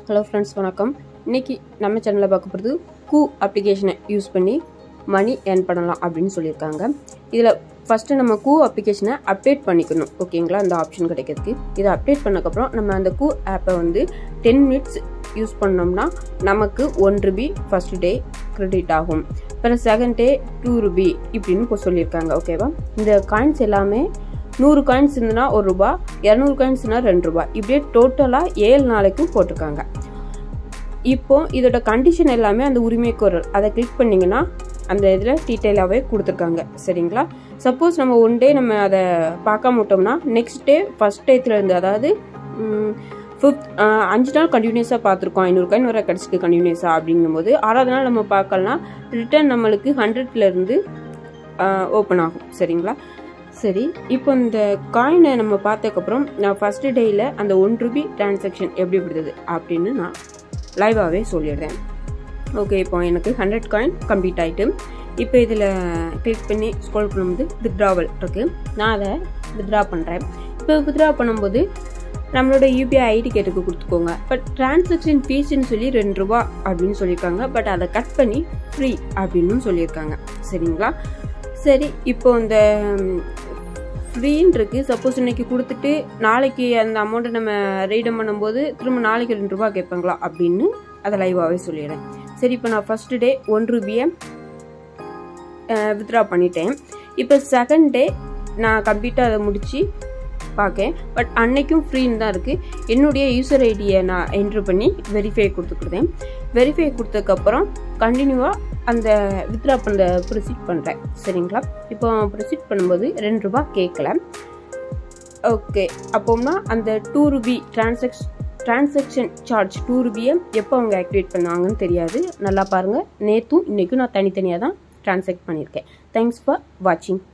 hello friends வணக்கம் இன்னைக்கு நம்ம சேனலில் பார்க்க போகிறது கூ அப்ளிகேஷனை யூஸ் பண்ணி மணி ஏர்ன் பண்ணலாம் அப்படின்னு சொல்லியிருக்காங்க இதில் ஃபஸ்ட்டு நம்ம கூ அப்ளிகேஷனை அப்டேட் பண்ணிக்கணும் ஓகேங்களா அந்த ஆப்ஷன் கிடைக்கிறதுக்கு இதை அப்டேட் பண்ணக்கப்புறம் நம்ம அந்த கூ ஆப்பை வந்து டென் மினிட்ஸ் யூஸ் பண்ணோம்னா நமக்கு one rupee first day credit ஆகும் அப்புறம் செகண்ட் டே டூ ருபி இப்படின்னு இப்போ சொல்லியிருக்காங்க ஓகேவா இந்த காயின்ஸ் எல்லாமே நூறு காயின்ஸ் இருந்துன்னா ஒரு ரூபா இரநூறு காயின்ஸ்னா ரெண்டு ரூபா இப்படியே டோட்டலாக ஏழு நாளைக்கும் போட்டிருக்காங்க இப்போ இதோட கண்டிஷன் எல்லாமே அந்த உரிமைக்கோரல் அதை கிளிக் பண்ணிங்கன்னா அந்த இதில் டீட்டெயிலாகவே கொடுத்துருக்காங்க சரிங்களா சப்போஸ் நம்ம ஒன் டே நம்ம அதை பார்க்காம விட்டோம்னா நெக்ஸ்ட் டே ஃபஸ்ட் டேத்துலேருந்து அதாவது ஃபிஃப்த் அஞ்சு நாள் கண்டினியூஸாக பார்த்துருக்கோம் ஐநூறு காயின் வர கிடச்சிக்கு கண்டினியூஸாக அப்படிங்கும்போது ஆறாவது நாள் நம்ம பார்க்கலாம் ரிட்டர்ன் நம்மளுக்கு ஹண்ட்ரட்லேருந்து ஓப்பன் ஆகும் சரிங்களா சரி இப்போ இந்த காயினை நம்ம பார்த்ததுக்கப்புறம் நான் ஃபஸ்ட்டு டேயில் அந்த ஒன் ருபி டிரான்சாக்ஷன் எப்படி விடுது அப்படின்னு நான் லைவாகவே சொல்லிடுறேன் ஓகே இப்போ எனக்கு ஹண்ட்ரட் காயின் கம்ப்ளீட் ஆகிட்டு இப்போ இதில் கிளிக் பண்ணி ஸ்க்ரோல் பண்ணும்போது வித்ட்ராவல் இருக்குது நான் அதை வித்ட்ரா பண்ணுறேன் இப்போ வித்ட்ரா பண்ணும்போது நம்மளோட யூபிஐ ஐடி கேட்டுக்கு கொடுத்துக்கோங்க பட் டிரான்சாக்ஷன் ஃபீஸ்ன்னு சொல்லி ரெண்டு ரூபா அப்படின்னு சொல்லியிருக்காங்க பட் அதை கட் பண்ணி ஃப்ரீ அப்படின்னு சொல்லியிருக்காங்க சரிங்களா சரி இப்போ இந்த ஃப்ரீன்னு இருக்கு சப்போஸ் இன்னைக்கு கொடுத்துட்டு நாளைக்கு அந்த அமௌண்ட்டை நம்ம ரீடம் பண்ணும்போது திரும்ப நாளைக்கு ரெண்டு ரூபா கேட்பாங்களா அப்படின்னு அதை லைவாகவே சொல்லிடுறேன் சரி இப்போ நான் ஃபஸ்ட்டு டே ஒன் ரூபியை வித்ட்ரா பண்ணிட்டேன் இப்போ செகண்ட் டே நான் கம்ப்ளீட்டாக அதை முடித்து பார்க்கேன் பட் அன்னைக்கும் ஃப்ரீன்னு தான் இருக்குது என்னுடைய யூசர் ஐடியை நான் என்ட்ரு பண்ணி வெரிஃபை கொடுத்துக்கிட்டேன் வெரிஃபை கொடுத்ததுக்கப்புறம் கண்டினியூவாக அந்த வித்ட்ரா பண்ண ப்ரொசீட் பண்ணுறேன் சரிங்களா இப்போ ப்ரொசீட் பண்ணும்போது ரெண்டு ரூபா கேட்கல ஓகே அப்போம்னா அந்த two rupee transaction transaction charge two ருபியை எப்போ அவங்க ஆக்டிவேட் பண்ணுவாங்கன்னு தெரியாது நல்லா பாருங்கள் நேற்றும் இன்றைக்கும் நான் தனித்தனியாக தான் டிரான்சாக்ட் பண்ணியிருக்கேன் தேங்க்ஸ் ஃபார் வாட்சிங்